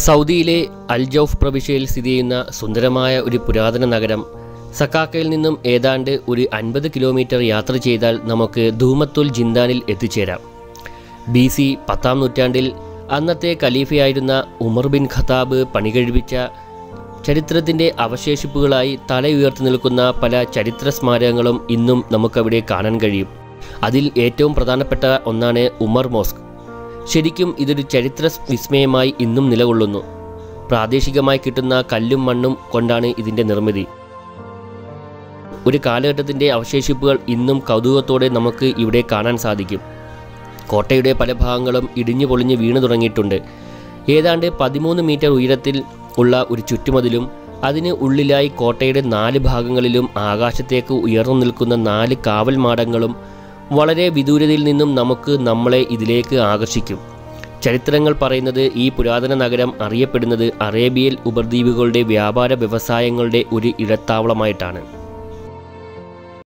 സൗദിയിലെ അൽജൌഫ് പ്രവിശ്യയിൽ സ്ഥിതി ചെയ്യുന്ന സുന്ദരമായ ഒരു പുരാതന നഗരം സക്കാക്കയിൽ നിന്നും ഏതാണ്ട് ഒരു അൻപത് കിലോമീറ്റർ യാത്ര ചെയ്താൽ നമുക്ക് ധൂമത്തുൽ ജിന്ദാനിൽ എത്തിച്ചേരാം ബി സി പത്താം നൂറ്റാണ്ടിൽ അന്നത്തെ ഖലീഫയായിരുന്ന ഉമർ ബിൻ ഖത്താബ് പണികഴിപ്പിച്ച ചരിത്രത്തിൻ്റെ അവശേഷിപ്പുകളായി തലയുയർത്തി നിൽക്കുന്ന പല ചരിത്ര സ്മാരകങ്ങളും ഇന്നും നമുക്കവിടെ കാണാൻ കഴിയും അതിൽ ഏറ്റവും പ്രധാനപ്പെട്ട ഒന്നാണ് ഉമർ മോസ്ക് ശരിക്കും ഇതൊരു ചരിത്ര വിസ്മയമായി ഇന്നും നിലകൊള്ളുന്നു പ്രാദേശികമായി കിട്ടുന്ന കല്ലും മണ്ണും കൊണ്ടാണ് ഇതിൻ്റെ നിർമ്മിതി ഒരു കാലഘട്ടത്തിൻ്റെ അവശേഷിപ്പുകൾ ഇന്നും കൗതുകത്തോടെ നമുക്ക് ഇവിടെ കാണാൻ സാധിക്കും കോട്ടയുടെ പല ഭാഗങ്ങളും ഇടിഞ്ഞു പൊളിഞ്ഞ് വീണു തുടങ്ങിയിട്ടുണ്ട് ഏതാണ്ട് പതിമൂന്ന് മീറ്റർ ഉയരത്തിൽ ഉള്ള ഒരു ചുറ്റുമതിലും അതിന് ഉള്ളിലായി കോട്ടയുടെ നാല് ഭാഗങ്ങളിലും ആകാശത്തേക്ക് ഉയർന്നു നിൽക്കുന്ന നാല് കാവൽ മാടങ്ങളും വളരെ വിദൂരതയിൽ നിന്നും നമുക്ക് നമ്മളെ ഇതിലേക്ക് ആകർഷിക്കും ചരിത്രങ്ങൾ പറയുന്നത് ഈ പുരാതന നഗരം അറിയപ്പെടുന്നത് അറേബ്യൻ ഉപദ്വീപുകളുടെ വ്യാപാര വ്യവസായങ്ങളുടെ ഒരു ഇടത്താവളമായിട്ടാണ്